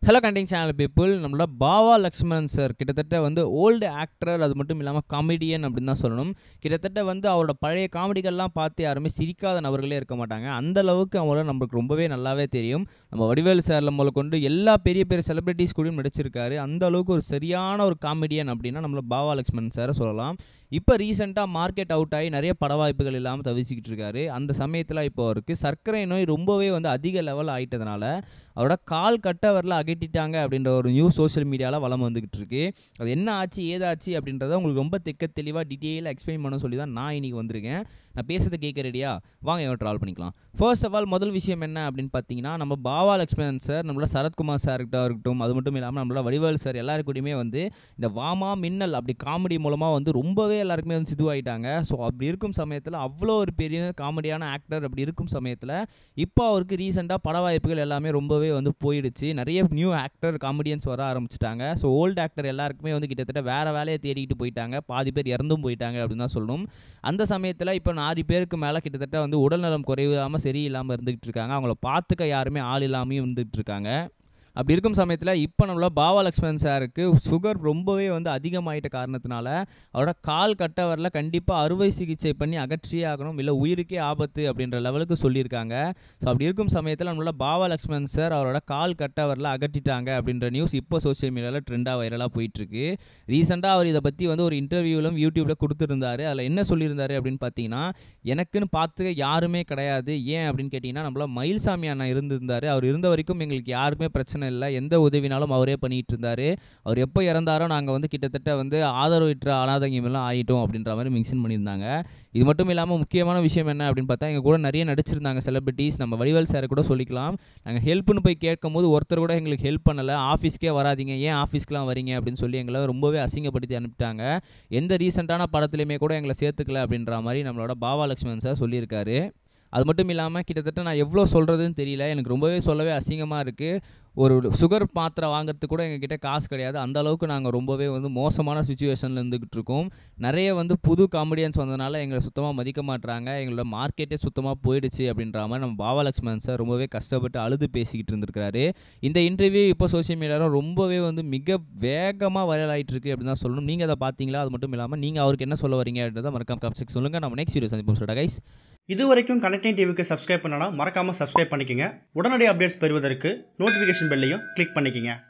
hello கண்டிங் channel people நம்மளோட பாவா Lakshmanan sir கிட்டத்தட்ட வந்து ஓல்டு ஆக்டர் அது மட்டும் இல்லாமல் காமெடியன் அப்படின்னு தான் சொல்லணும் கிட்டத்தட்ட வந்து அவரோட பழைய காமெடிகள்லாம் பார்த்து யாருமே சிரிக்காத நபர்களே இருக்க மாட்டாங்க அந்த அளவுக்கு அவங்கள நம்மளுக்கு ரொம்பவே நல்லாவே தெரியும் நம்ம வடிவேலு சாரில் முதல்ல கொண்டு எல்லா பெரிய பெரிய செலிபிரிட்டிஸ் கூடயும் நடிச்சிருக்காரு அந்த அளவுக்கு ஒரு சரியான ஒரு காமெடியன் அப்படின்னா நம்மள பாவா லக்ஷ்மணன் சாரை சொல்லலாம் இப்போ ரீசெண்டாக மார்க்கெட் அவுட் ஆகி நிறைய பட வாய்ப்புகள் இல்லாமல் தவிச்சிக்கிட்டு இருக்காரு அந்த சமயத்தில் இப்போ அவருக்கு சர்க்கரை நோய் ரொம்பவே வந்து அதிக லெவல் ஆயிட்டதுனால அவரோட கால் கட்டவரில் அகட்டிட்டாங்க அப்படின்ற ஒரு நியூஸ் சோஷியல் மீடியாவில் வளம் வந்துக்கிட்டு இருக்கு அது என்ன ஆச்சு ஏதாச்சு அப்படின்றத உங்களுக்கு ரொம்ப தெக்க தெளிவாக டீட்டெயிலாக எக்ஸ்பிளைன் பண்ண சொல்லி தான் நான் இன்னைக்கு வந்திருக்கேன் நான் பேசுறதை கேட்க ரெடியா வாங்க இவன் ட்ராவல் பண்ணிக்கலாம் ஃபர்ஸ்ட் ஆஃப் ஆல் முதல் விஷயம் என்ன அப்படின்னு பார்த்தீங்கன்னா நம்ம பாவா லக்ஷ்மணன் சார் நம்மளோட சரத்குமார் சார் இருக்கட்டும் அது மட்டும் இல்லாமல் நம்மளோட வடிவேல் சார் எல்லாருக்கூடயுமே வந்து இந்த வாமா மின்னல் அப்படி காமெடி மூலமாக வந்து ரொம்பவே எல்லாருக்குமே வந்து சிதுவாயிட்டாங்க ஸோ அப்படி இருக்கும் சமயத்தில் அவ்வளோ ஒரு பெரிய காமெடியான ஆக்டர் அப்படி இருக்கும் சமயத்தில் இப்போ அவருக்கு ரீசெண்டாக பட வாய்ப்புகள் எல்லாமே ரொம்பவே வந்து போயிடுச்சு நிறைய நியூ ஆக்டர் காமெடியன்ஸ் வர ஆரம்பிச்சிட்டாங்க ஸோ ஓல்டு ஆக்டர் எல்லாருக்குமே வந்து கிட்டத்தட்ட வேறு வேலையை தேடிக்கிட்டு போயிட்டாங்க பாதி பேர் இறந்தும் போயிட்டாங்க அப்படின்னு தான் சொல்லணும் அந்த சமயத்தில் இப்போ நாலு பேருக்கு மேலே கிட்டத்தட்ட வந்து உடல்நலம் குறைவில்லாமல் சரியில்லாமல் இருந்துகிட்டு இருக்காங்க அவங்கள பார்த்துக்க யாருமே ஆள் இல்லாமையும் இருந்துகிட்டு இருக்காங்க அப்படி இருக்கும் சமயத்தில் இப்போ நம்மள பாவா லக்ஷ்மண் சாருக்கு சுகர் ரொம்பவே வந்து அதிகமாயிட்ட காரணத்தினால அவரோட கால் கட்ட வரல கண்டிப்பாக அறுவை சிகிச்சை பண்ணி அகற்றியே ஆகணும் இல்லை உயிருக்கே ஆபத்து அப்படின்ற லெவலுக்கு சொல்லியிருக்காங்க ஸோ அப்படி இருக்கும் சமயத்தில் நம்மளோட பாவா லக்ஷ்மண் சார் அவரோட கால் கட்ட வரல அகற்றிட்டாங்க அப்படின்ற நியூஸ் இப்போ சோஷியல் மீடியாவில் ட்ரெண்டாக வைரலாக போயிட்டுருக்கு ரீசெண்டாக அவர் இதை பற்றி வந்து ஒரு இன்டர்வியூவிலும் யூடியூப்பில் கொடுத்துருந்தாரு அதில் என்ன சொல்லியிருந்தாரு அப்படின்னு பார்த்தீங்கன்னா எனக்குன்னு பார்த்துக்க யாருமே கிடையாது ஏன் அப்படின்னு கேட்டிங்கன்னா நம்மள மயில்சாமி அண்ணா இருந்திருந்தார் அவர் இருந்த வரைக்கும் எங்களுக்கு யாருக்குமே பிரச்சனை இல்லை எந்த உதவினாலும் அவரே பண்ணிகிட்டு இருந்தார் அவர் எப்போ இறந்தாரோ நாங்கள் வந்து கிட்டத்தட்ட வந்து ஆதரவற்ற அனாதங்கியமெல்லாம் ஆகிட்டோம் அப்படின்ற மாதிரி மென்ஷன் பண்ணியிருந்தாங்க இது மட்டும் இல்லாமல் முக்கியமான விஷயம் என்ன அப்படின்னு பார்த்தா எங்கள் கூட நிறைய நடிச்சிருந்தாங்க செலிபிரிட்டிஸ் நம்ம வடிவேல் சார் கூட சொல்லிக்கலாம் நாங்கள் ஹெல்ப்னு போய் கேட்கும் போது ஒருத்தர் கூட எங்களுக்கு ஹெல்ப் பண்ணலை ஆஃபீஸ்க்கே வராதீங்க ஏன் ஆஃபீஸ்க்குலாம் வரீங்க அப்படின்னு சொல்லி எங்களை ரொம்பவே அசிங்கப்படுத்தி அனுப்பிட்டாங்க எந்த ரீசெண்டான படத்துலையுமே கூட எங்களை சேர்த்துக்கல அப்படின்ற மாதிரி நம்மளோட பாவா லக்ஷ்மணன் சார் சொல்லியிருக்காரு அது மட்டும் இல்லாமல் கிட்டத்தட்ட நான் எவ்வளோ சொல்கிறதுன்னு தெரியல எனக்கு ரொம்பவே சொல்லவே அசிங்கமாக இருக்குது ஒரு சுகர் மாத்திரை வாங்குறதுக்கு கூட எங்ககிட்ட காசு கிடையாது அந்த அளவுக்கு நாங்கள் ரொம்பவே வந்து மோசமான சுச்சுவேஷனில் இருந்துக்கிட்டு இருக்கோம் நிறைய வந்து புது காமெடியன்ஸ் வந்ததுனால எங்களை சுத்தமாக மதிக்க மாட்டுறாங்க எங்களோட மார்க்கெட்டே சுத்தமாக போயிடுச்சு அப்படின்ற மாதிரி நம்ம பாவலக்ஷ்மன் சார் ரொம்பவே கஷ்டப்பட்டு அழுது பேசிக்கிட்டு இருந்திருக்காரு இந்த இன்டர்வியூ இப்போ சோஷியல் மீடியாவில் ரொம்பவே வந்து மிக வேகமாக வைரல் ஆகிட்டு இருக்கு அப்படின்னு தான் சொல்லணும் நீங்கள் அதை பார்த்தீங்களா அது மட்டும் இல்லாமல் நீங்கள் அவருக்கு என்ன சொல்ல வரீங்க அப்படின்றத மறக்காம கமெண்ட் சொல்லுங்கள் நம்ம நெக்ஸ்ட் வீடியோ சந்திப்போம் சொல்லிட்டா கைஸ் இது வரைக்கும் கனெக்டிங் டிவிக்கு சப்ஸ்கிரைப் பண்ணனா மறக்காம சப்ஸ்கிரைப் பண்ணிக்கங்க உடனடி அப்டேட்ஸ் பெறுவதற்கு நோட்டிஃபிகேஷன் பெல்லையும் கிளிக் பண்ணிக்கங்க